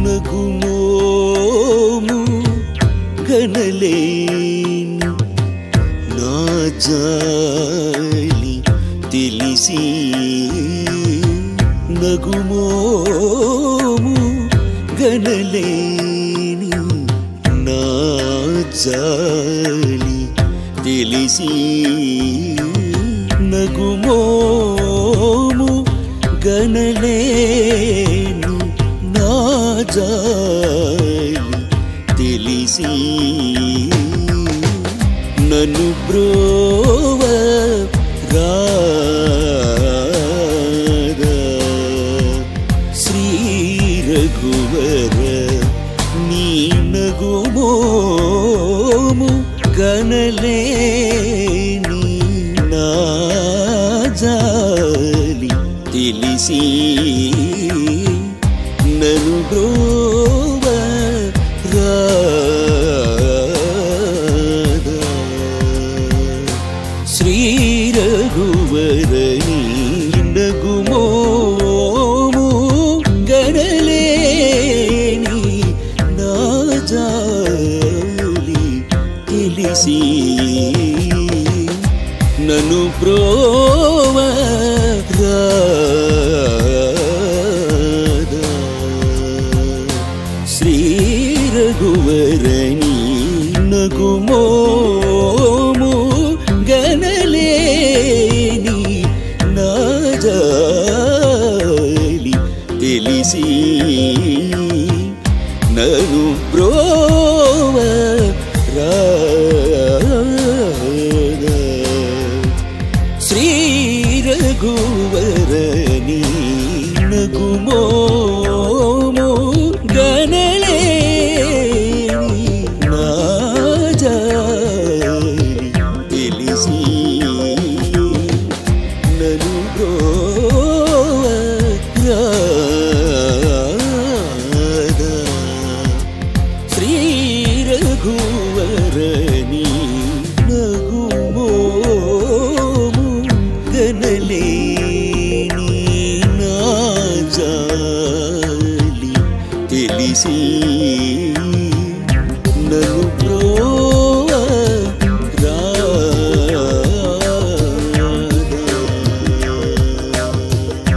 నగుమోము గనలేని నా జాలి తెలిసి నగుమోము గనలేని నా జాలి తెలిసి నగుమోము గనలేని నా జాలి తెలిసి నన్ను బ్రోవ రాదా శ్రీ రఘువర నీ నగుమోము గనలేని నా జాలి తెలిసి నన్ను బ్రోవ రాదా శ్రీ రఘువరణి నగుమోము గడలేని నా జాలి తెలిసి నన్ను బ్రోవ రాదా శ్రీ రఘువరణి నగుమోము గనలేని నా జాలి తెలిసి నను బ్రోవ రాదా శ్రీ రఘువరణి నగుమోము గనలేని నా జాలి తెలిసి నను బ్రోవ రాదా శ్రీ రఘువరణి నగుమోము గనలేని నా జాలి తెలిసి నన్ను బ్రోవ రాదా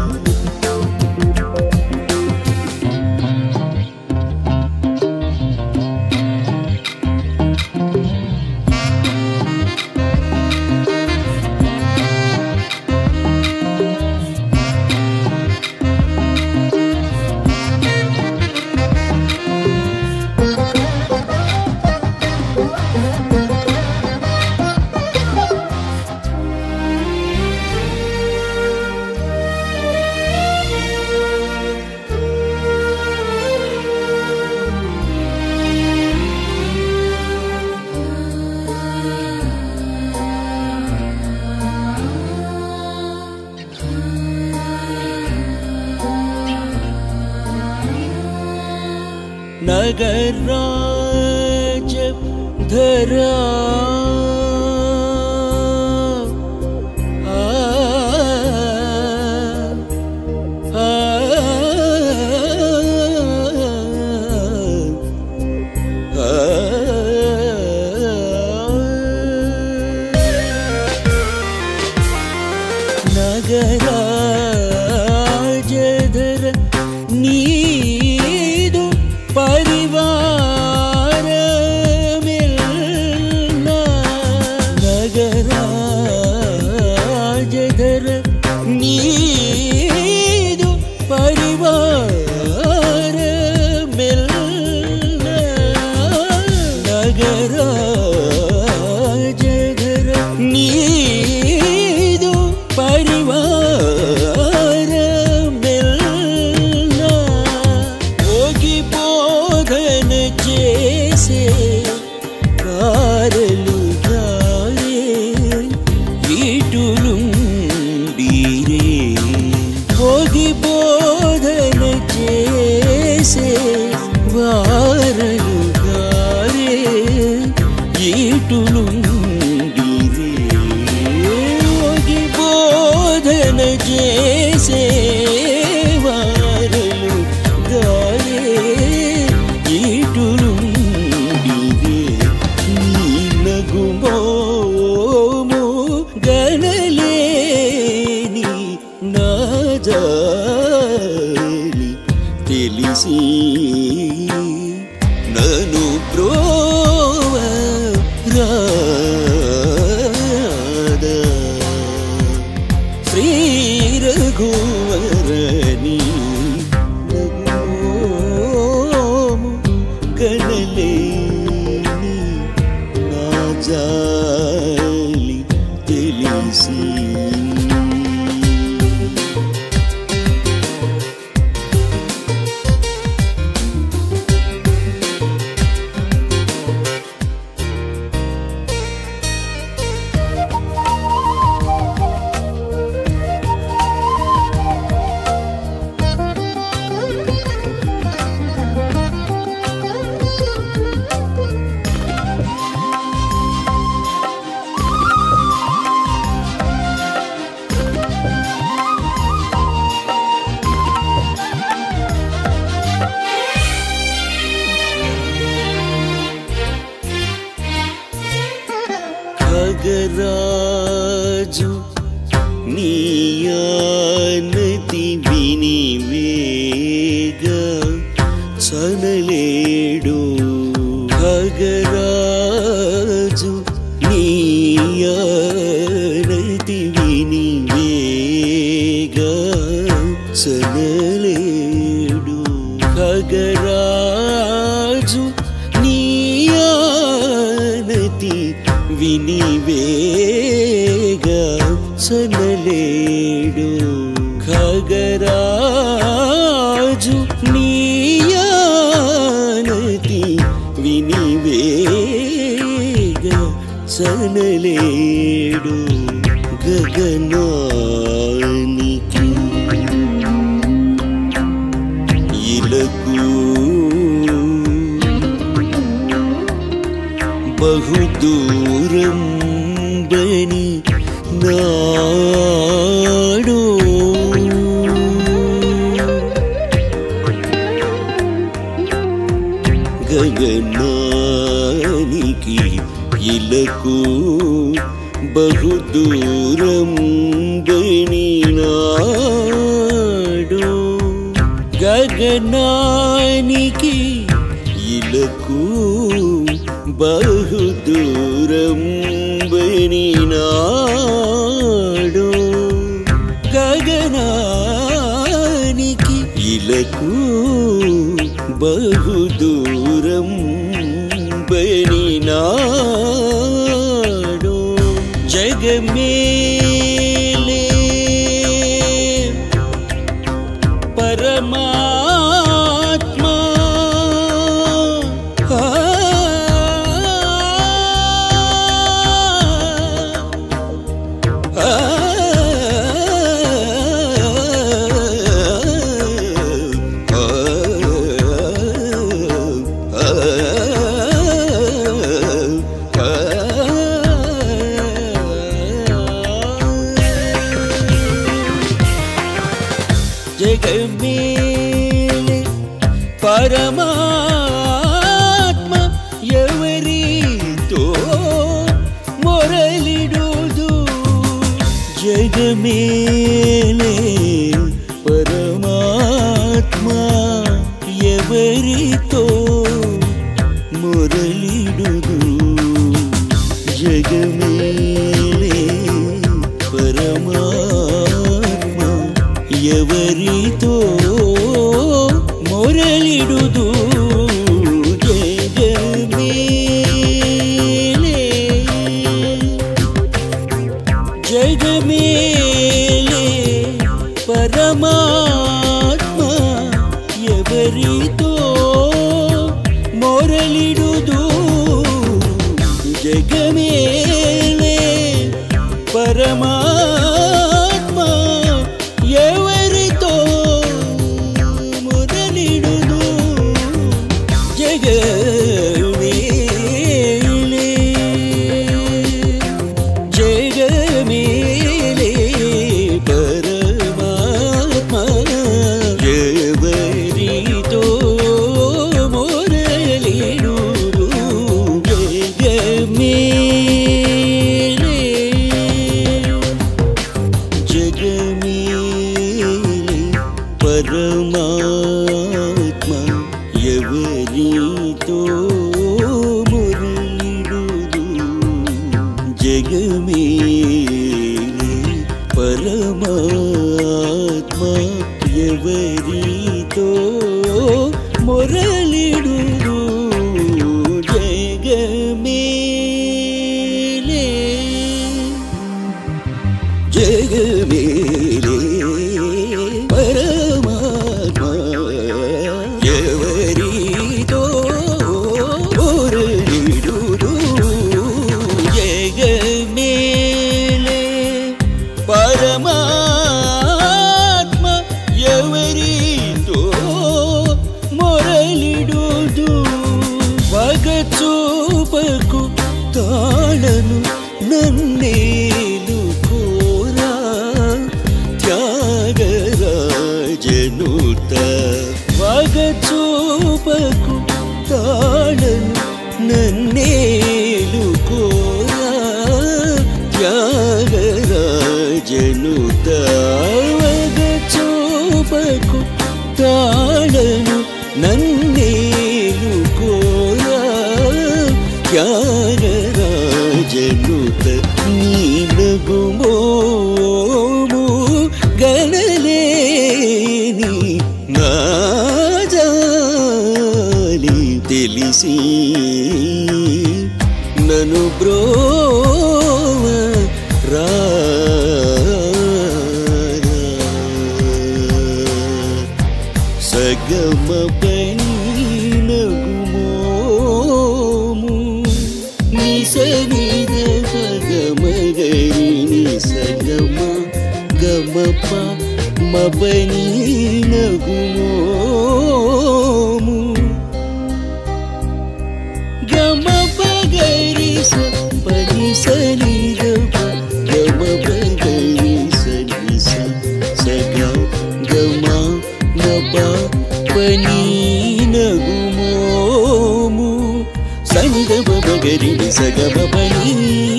नगराज धरा आ, आ, ನಗರಾಜಧರ ನೀದು ಪರಿವಾರ ಮಿಲ್ನ ನಗರಾಜಧರ ನೀದು ಪರಿವಾರ ಮಿಲ್ನ ನಗರಾಜಧರ ನೀದು ಪರಿವಾರ ಮಿಲ್ನ ಹೋಗಿ ಬೋಧನ చేసే కారలు గారే వీటులుండీరే ಹೋಗಿ ಬೋಧನ తెలిసి నను ప్రోవ రాదా శ్రీ రఘువరని నగోము కనలేని నా జాలి తెలిసి ఖగరాజు నీయానతి విని వేగ చనలేడు ఖగరాజు నీయానతి విని వేగ చనలేడు ఖగరాజు నీయానతి వినివేగ సనలేడు ఖగరాజు నీయానతి వినివేగ సనలేడు గగనానికి ఇలకు బహుదూరం బని నాడు గగనానికి ఇలకు బహుదూరం బని నాడు గగనానికి ఇలకు బహుదూరం బనినాడు గగనానికి ఇలకు బహుదూరం బనినాడు జగమేలే పరమాత్మా ఆ, ఆ, జగమేలే పరమాత్మ ఎవరితో మొరలిడుదు జగమేలే పరమాత్మ ఎవరితో మొరలిడుదు జగమేలే పరమాత్మ ఎవరితో మొరలిడుదు జగమేలే జగమేలే పరమాత్మ ఎవరితో మొరలిడుదు జగమేలే పరమాత్మ ఎవరితో మొరలిడుదు పరమాత్మ ఎవరితో మురళిడుదు జగమేలే పరమాత్మ ఎవరితో మురళిడుదు జగమేలే జగమేలే పరమాత్మ ఎవరితో మురళిడుదు జగమేలే పరమాత్మ ఎవరితో మొరలిడుదు వగచూపకు తాళను నన్నేలు కోరా త్యాగరాజనుత వగచూపకు తాళను నన్నేలు కోరా త్యాగరాజనుత వగచూపకు తాళను నన్నేలు కోరా త్యాగరాజనుత నీలగుమోము గణలేని నాజాలి తెలిసి నను బ్రోవ రా సగమ పైనగుమోము నిసనిద సగమ గరి నిసగమ గమప మపనీనగుమోము గమ పగరి స పని సని గమ గమ పగరి సని స సగ గమ మప పని నగుమోము సని గమ పగరి సగమ పని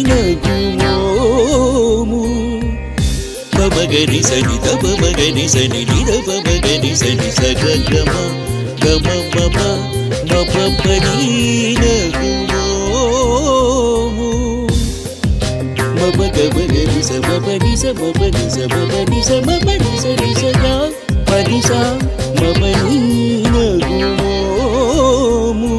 నగుమోము పమగరి సని తప మగరి సని నిద పమగరి సని సగ గమ గమ మప మప పని నగుమోము మప గమ గరి స మప ని స మప ని స మప ని స మప ని స ని స గ పని స మప ని నగుమోము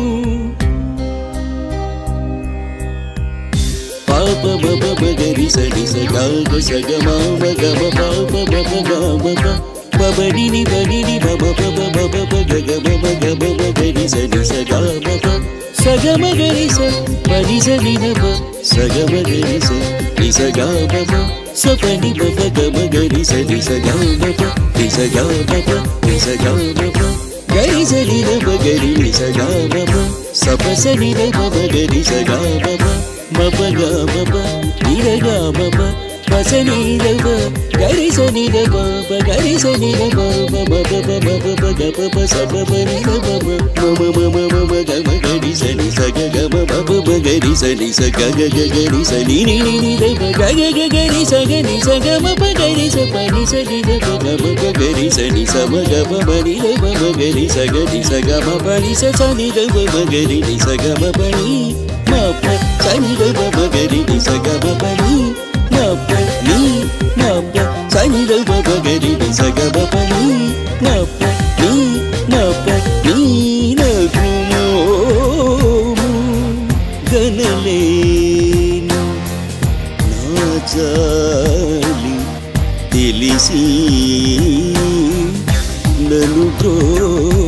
పాప బబ బగరి సరి స గ స గ మ మ గ మ పాప బబ గ మ ప పబడి ని బడి ని బబ బబ బబ బ గ గ మ మ గ మ మ గరి స ని స గ మ ప స గ మ గరి స పని స ని న ప స గ మ గరి స ని స గ మ ప స ప ని బ ప గ మ గరి స ని స గ మ ప ని స గ మ ప ని స గ మ ప గరి స ని న ప గరి ని స గ మ ప స ప స ని న ప మ గరి స గ మ ప మ ప గ మ ప ని ర గ మ ప ప స ని ర ప గరి స ని ర ప ప గరి స ని ర ప ప మ ప ప మ ప ప గ ప ప స ప ప ని ర ప మ మ మ మ మ మ మ గ మ గరి స ని స గ గ మ మ ప ప గరి స ని స గ గ గ గరి స ని ని ని ని ర ప గ గ గ గరి స గ ని స గ మ ప గరి స ప ని స ని ర ప గ మ ప గరి స ని స మ గ మ మ ని ర ప మ గరి స గ ని స గ మ ప ని స స ని ర ప మ గరి ని స గ మ ప ని మ ప స ని ర ప మ గరి ని స గ మ ప ని మ ప ని మ ప స ని ర ప మ గరి ని స గ మ ప ని మ ప ని మ ప ని న గు మో ము గనలేను నా జాలి తెలిసి నన్ను బ్రో